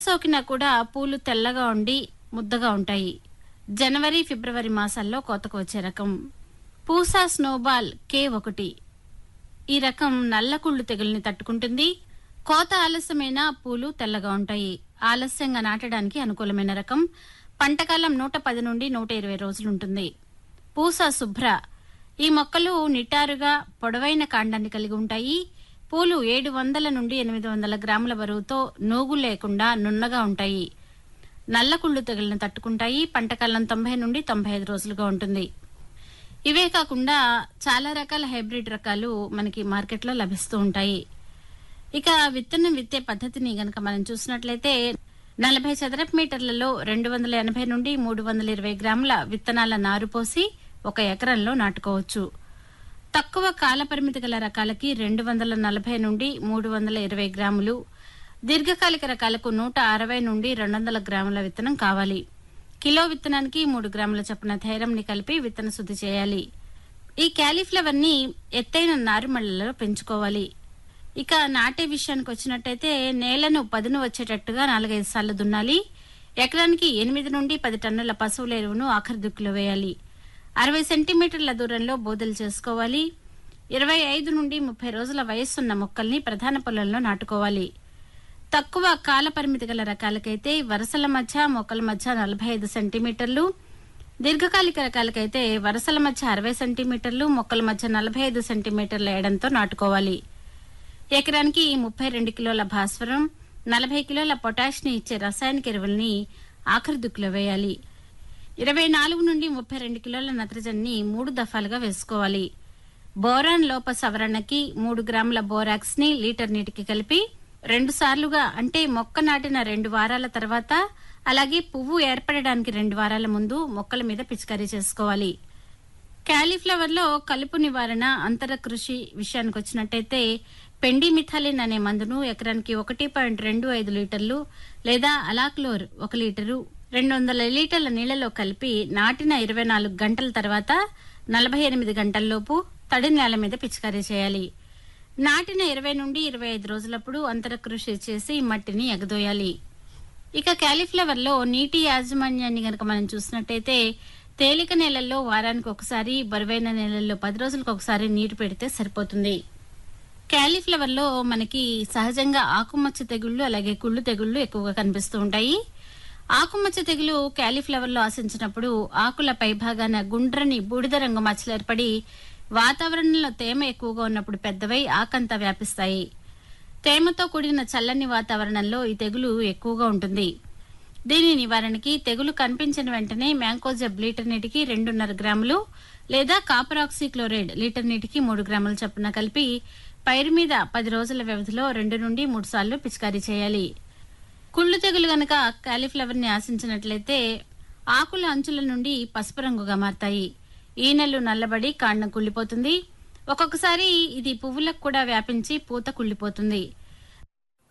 సోకినా కూడా పూలు తెల్లగా ఉండి ముద్దగా ఉంటాయి జనవరి ఫిబ్రవరి మాసాల్లో కోతకు వచ్చే రకం పూసా స్నోబాల్ కే ఒకటి ఈ రకం నల్లకుళ్ళు తెగుల్ని తట్టుకుంటుంది కోత ఆలస్యమైన పూలు తెల్లగా ఉంటాయి ఆలస్యంగా నాటడానికి అనుకూలమైన రకం పంటకాలం నూట పది నుండి నూట ఇరవై రోజులుంటుంది పూసా శుభ్ర ఈ మొక్కలు నిటారుగా పొడవైన కాండాన్ని కలిగి ఉంటాయి పూలు ఏడు వందల నుండి ఎనిమిది వందల గ్రాముల బరువుతో నూగు లేకుండా నున్నగా ఉంటాయి నల్లకుళ్ళు తెగులను తట్టుకుంటాయి పంటకాలం తొంభై నుండి తొంభై ఐదు రోజులుగా ఉంటుంది ఇవే కాకుండా చాలా రకాల హైబ్రిడ్ రకాలు మనకి మార్కెట్లో లభిస్తూ ఉంటాయి ఇక విత్తనం విత్తే పద్ధతిని గనక మనం చూసినట్లయితే నలభై చదరపు మీటర్లలో రెండు వందల ఎనభై నుండి మూడు వందల ఇరవై గ్రాముల విత్తనాల నారు పోసి ఒక ఎకరంలో నాటుకోవచ్చు తక్కువ కాల పరిమితి గల రకాలకి రెండు వందల నలభై నుండి మూడు వందల ఇరవై గ్రాములు దీర్ఘకాలిక రకాలకు నూట అరవై నుండి రెండు వందల గ్రాముల విత్తనం కావాలి కిలో విత్తనానికి మూడు గ్రాముల చొప్పున ధైర్యంని కలిపి విత్తన శుద్ధి చేయాలి ఈ క్యాలీఫ్లవర్ ని ఎత్తైన నారుమళ్లలో పెంచుకోవాలి ఇక నాటే విషయానికి వచ్చినట్టయితే నేలను పదును వచ్చేటట్టుగా నాలుగైదు సార్లు దున్నాలి ఎకరానికి ఎనిమిది నుండి పది టన్నుల పశువుల ఎరువును ఆఖరి దుక్కులో వేయాలి అరవై సెంటీమీటర్ల దూరంలో బోదెలు చేసుకోవాలి ఇరవై ఐదు నుండి ముప్పై రోజుల వయస్సున్న మొక్కల్ని ప్రధాన పొలంలో నాటుకోవాలి తక్కువ కాల పరిమితి గల రకాలకైతే వరుసల మధ్య మొక్కల మధ్య నలభై ఐదు సెంటీమీటర్లు దీర్ఘకాలిక రకాలకైతే వరుసల మధ్య అరవై సెంటీమీటర్లు మొక్కల మధ్య నలభై ఐదు సెంటీమీటర్ల ఎడంతో నాటుకోవాలి ఎకరానికి ముప్పై రెండు కిలోల భాస్వరం నలభై కిలోల పొటాష్ ని ఇచ్చే రసాయనిక ఎరువుల్ని ఆఖరి దుక్కులో వేయాలి ఇరవై నాలుగు నుండి ముప్పై రెండు కిలోల నత్రజనిని మూడు దఫాలుగా వేసుకోవాలి బోరాన్ లోప సవరణకి మూడు గ్రాముల బోరాక్స్ ని లీటర్ నీటికి కలిపి రెండు సార్లుగా అంటే మొక్క నాటిన రెండు వారాల తర్వాత అలాగే పువ్వు ఏర్పడడానికి రెండు వారాల ముందు మొక్కల మీద పిచికారీ చేసుకోవాలి క్యాలీఫ్లవర్ లో కలుపు నివారణ అంతర కృషి విషయానికి వచ్చినట్టయితే పెండిమిథాలిన్ అనే మందును ఎకరానికి ఒకటి పాయింట్ రెండు ఐదు లీటర్లు లేదా అలాక్లోర్ ఒక లీటరు రెండు వందల లీటర్ల నీళ్లలో కలిపి నాటిన ఇరవై నాలుగు గంటల తర్వాత నలభై ఎనిమిది గంటల్లోపు తడి నేల మీద పిచికారీ చేయాలి నాటిన ఇరవై నుండి ఇరవై ఐదు రోజులప్పుడు అంతర కృషి చేసి మట్టిని ఎగదోయాలి ఇక క్యాలీఫ్లవర్ లో నీటి యాజమాన్యాన్ని గనక మనం చూసినట్టయితే తేలిక నేలల్లో వారానికి ఒకసారి బరువైన నేలల్లో పది రోజులకు ఒకసారి నీరు పెడితే సరిపోతుంది క్యాలీఫ్లవర్ లో మనకి సహజంగా ఆకుమచ్చ తెగుళ్లు అలాగే కుళ్ళు తెగుళ్లు ఎక్కువగా కనిపిస్తూ ఉంటాయి ఆకుమచ్చ తెగులు క్యాలీఫ్లవర్ లో ఆశించినప్పుడు ఆకుల పైభాగాన గుండ్రని బూడిద రంగు మచ్చలు ఏర్పడి వాతావరణంలో తేమ ఎక్కువగా ఉన్నప్పుడు పెద్దవై ఆకంతా వ్యాపిస్తాయి తేమతో కూడిన చల్లని వాతావరణంలో ఈ తెగులు ఎక్కువగా ఉంటుంది దీని నివారణకి తెగులు కనిపించిన వెంటనే మ్యాంకోజెబ్ లీటర్ నీటికి రెండున్నర గ్రాములు లేదా కాపరాక్సీ క్లోరైడ్ లీటర్ నీటికి మూడు గ్రాముల చొప్పున కలిపి పైరు మీద పది రోజుల వ్యవధిలో రెండు నుండి మూడు సార్లు పిచికారీ చేయాలి కుళ్ళు తెగులు గనక కాలీఫ్లవర్ ని ఆశించినట్లయితే ఆకుల అంచుల నుండి పసుపు రంగుగా మారతాయి ఈనెలు నల్లబడి కాండం కుళ్ళిపోతుంది ఒక్కొక్కసారి ఇది పువ్వులకు కూడా వ్యాపించి పూత కుళ్ళిపోతుంది